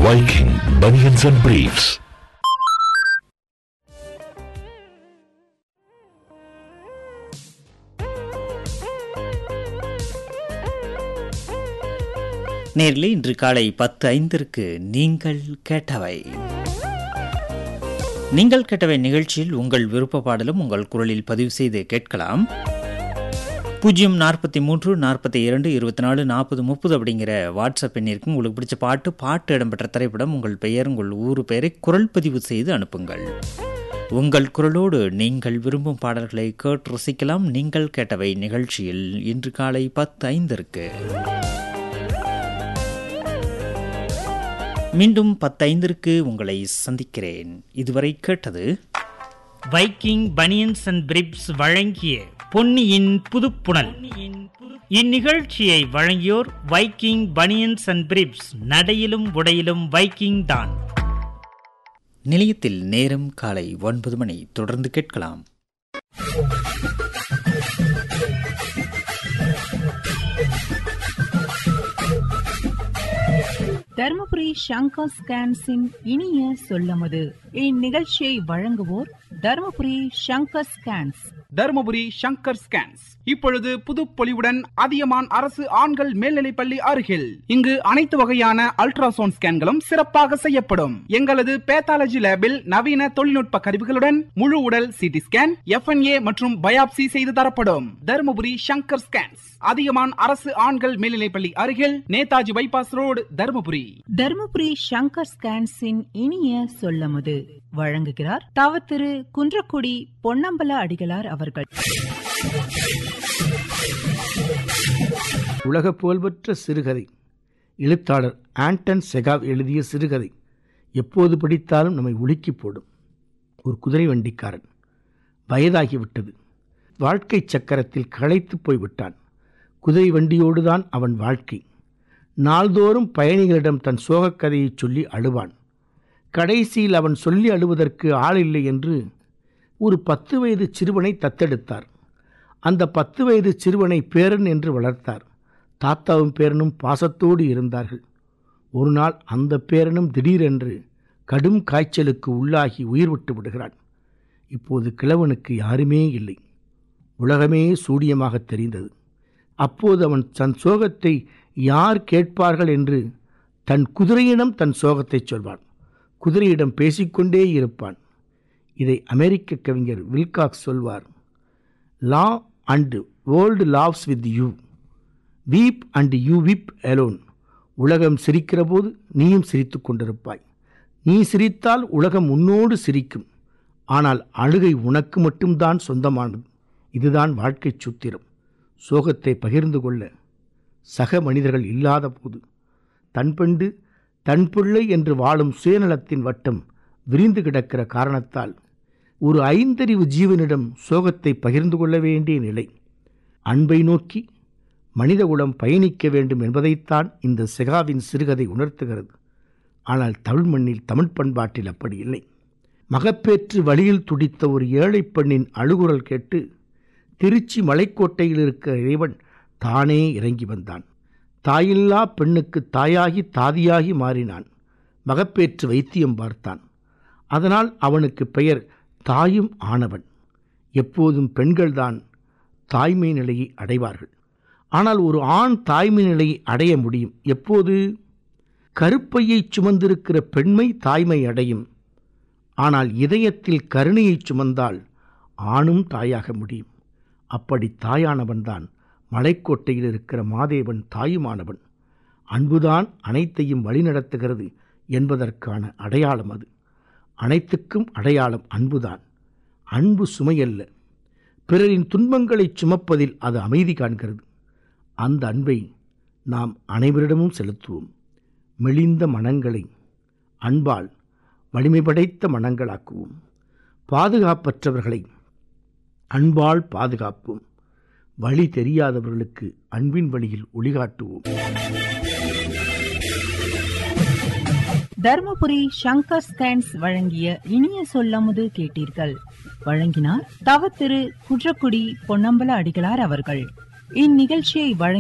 Viking Bunions and Briefs. நேரில் இன்று காலை பத்து ஐந்திற்கு நீங்கள் கேட்டவை நீங்கள் கேட்டவை நிகழ்ச்சியில் உங்கள் விருப்ப பாடலும் உங்கள் குரலில் பதிவு செய்து கேட்கலாம் பூஜ்ஜியம் நாற்பத்தி மூன்று நாற்பத்தி இரண்டு இருபத்தி நாலு நாற்பது முப்பது அப்படிங்கிற வாட்ஸ்அப் எண்ணிற்கு உங்களுக்கு பிடிச்ச பாட்டு பாட்டு இடம்பெற்ற திரைப்படம் உங்கள் பெயர் உங்கள் ஊர் பெயரை குரல் பதிவு செய்து அனுப்புங்கள் உங்கள் குரலோடு நீங்கள் விரும்பும் பாடல்களை கேட்டு ரசிக்கலாம் நீங்கள் கேட்டவை நிகழ்ச்சியில் இன்று காலை பத்து ஐந்திற்கு மீண்டும் பத்தைந்திற்கு உங்களை சந்திக்கிறேன் இதுவரை கேட்டது வைக்கிங் பனியன்ஸ் அண்ட் பிரிப்ஸ் வழங்கிய பொன்னியின் புதுப்புணல் இந்நிகழ்ச்சியை வழங்கியோர் வைக்கிங் பனியன்ஸ் அண்ட் பிரிப்ஸ் நடையிலும் உடையிலும் வைக்கிங் தான் நிலையத்தில் நேரம் காலை ஒன்பது மணி தொடர்ந்து கேட்கலாம் தருமபுரி சங்கர் ஸ்கேன்ஸின் இனிய சொல்லமுது இந்நிகழ்ச்சியை வழங்குவோர் தருமபுரி சங்கர் ஸ்கேன்ஸ் தருமபுரி சங்கர் ஸ்கேன்ஸ் இப்பொழுது புதுப்பொலிவுடன் அதியமான் அரசு ஆண்கள் மேல்நிலைப்பள்ளி அருகில் இங்கு அனைத்து வகையான அல்ட்ராசவுண்ட் ஸ்கேன்களும் சிறப்பாக செய்யப்படும் எங்களது பேத்தாலஜி லேபில் நவீன தொழில்நுட்ப கருவிகளுடன் முழு உடல் சிடி ஸ்கேன் எஃப்என்ஏ மற்றும் பயாப்சி செய்து தரப்படும் தருமபுரி சங்கர் ஸ்கேன்ஸ் அதியமான் அரசு ஆண்கள் மேல்நிலைப்பள்ளி அருகில் நேதாஜி பைபாஸ் ரோடு தருமபுரி தருமபுரி சங்கர் ஸ்கேன்ஸின் இனிய சொல்லமுது வழங்குகிறார் தவ திரு குன்றக்குடி பொன்னம்பல அடிகளார் அவர்கள் உலக புகழ்பெற்ற சிறுகதை எழுத்தாளர் ஆண்டன் செகாவ் எழுதிய சிறுகதை எப்போது படித்தாலும் நம்மை உலுக்கி போடும் ஒரு குதிரை வண்டிக்காரன் வயதாகிவிட்டது வாழ்க்கை சக்கரத்தில் களைத்து போய்விட்டான் குதிரை வண்டியோடுதான் அவன் வாழ்க்கை நாள்தோறும் பயணிகளிடம் தன் சோகக் கதையை சொல்லி அழுவான் கடைசியில் அவன் சொல்லி அழுவதற்கு ஆள் இல்லை என்று ஒரு பத்து வயது சிறுவனை தத்தெடுத்தார் அந்த பத்து வயது சிறுவனை பேரன் என்று வளர்த்தார் தாத்தாவும் பேரனும் பாசத்தோடு இருந்தார்கள் ஒரு நாள் அந்த பேரனும் திடீரென்று கடும் காய்ச்சலுக்கு உள்ளாகி உயிர் விட்டு விடுகிறான் இப்போது கிழவனுக்கு யாருமே இல்லை உலகமே சூடியமாக தெரிந்தது அப்போது அவன் தன் சோகத்தை யார் கேட்பார்கள் என்று தன் குதிரையிடம் தன் சோகத்தை சொல்வான் குதிரையிடம் பேசிக்கொண்டே இருப்பான் இதை அமெரிக்க கவிஞர் வில்காக்ஸ் சொல்வார் laugh and world laughs with you weep and you weep alone உலகம் சிரிக்கிற போது நீயும் சிரித்து கொண்டிருப்பாய் நீ சிரித்தால் உலகம் உன்னோடு சிரிக்கும் ஆனால் அழுகை உனக்கு மட்டும்தான் சொந்தமானது இதுதான் வாழ்க்கை சூத்திரம் சோகத்தை பகிர்ந்து கொள்ள சக மனிதர்கள் இல்லாத போது தன் பெண்டு தன் பிள்ளை என்று வாழும் சுயநலத்தின் வட்டம் விரிந்து கிடக்கிற காரணத்தால் ஒரு ஐந்தறிவு ஜீவனிடம் சோகத்தை பகிர்ந்து கொள்ள வேண்டிய நிலை அன்பை நோக்கி மனிதகுலம் பயணிக்க வேண்டும் என்பதைத்தான் இந்த செகாவின் சிறுகதை உணர்த்துகிறது ஆனால் தமிழ் மண்ணில் தமிழ் பண்பாட்டில் அப்படி இல்லை மகப்பேற்று வழியில் துடித்த ஒரு ஏழை பெண்ணின் அழுகுரல் கேட்டு திருச்சி மலைக்கோட்டையில் இருக்கிற இறைவன் தானே இறங்கி வந்தான் தாயில்லா பெண்ணுக்கு தாயாகி தாதியாகி மாறினான் மகப்பேற்று வைத்தியம் பார்த்தான் அதனால் அவனுக்கு பெயர் தாயும் ஆனவன் எப்போதும் பெண்கள்தான் தாய்மை நிலையை அடைவார்கள் ஆனால் ஒரு ஆண் தாய்மை நிலையை அடைய முடியும் எப்போது கருப்பையை சுமந்திருக்கிற பெண்மை தாய்மை அடையும் ஆனால் இதயத்தில் கருணையை சுமந்தால் ஆணும் தாயாக முடியும் அப்படி தாயானவன்தான் மலைக்கோட்டையில் இருக்கிற மாதேவன் தாயுமானவன் அன்புதான் அனைத்தையும் வழிநடத்துகிறது என்பதற்கான அடையாளம் அது அனைத்துக்கும் அடையாளம் அன்புதான் அன்பு சுமையல்ல பிறரின் துன்பங்களை சுமப்பதில் அது அமைதி காண்கிறது அந்த அன்பை நாம் அனைவரிடமும் செலுத்துவோம் மெலிந்த மனங்களை அன்பால் வலிமை படைத்த மனங்களாக்குவோம் பாதுகாப்பற்றவர்களை அன்பால் பாதுகாப்போம் வழி தெரியாதவர்களுக்கு அன்பின் வழியில் ஒளிகாட்டுவோம் தருமபுரி சங்கர் ஸ்கேன்ஸ் வழங்கிய இனிய சொல்லமுது கேட்டீர்கள் வழங்கினார் தவ திரு குன்றக்குடி பொன்னம்பல அடிகளார் அவர்கள் இந்நிகழ்ச்சியை வழங்கி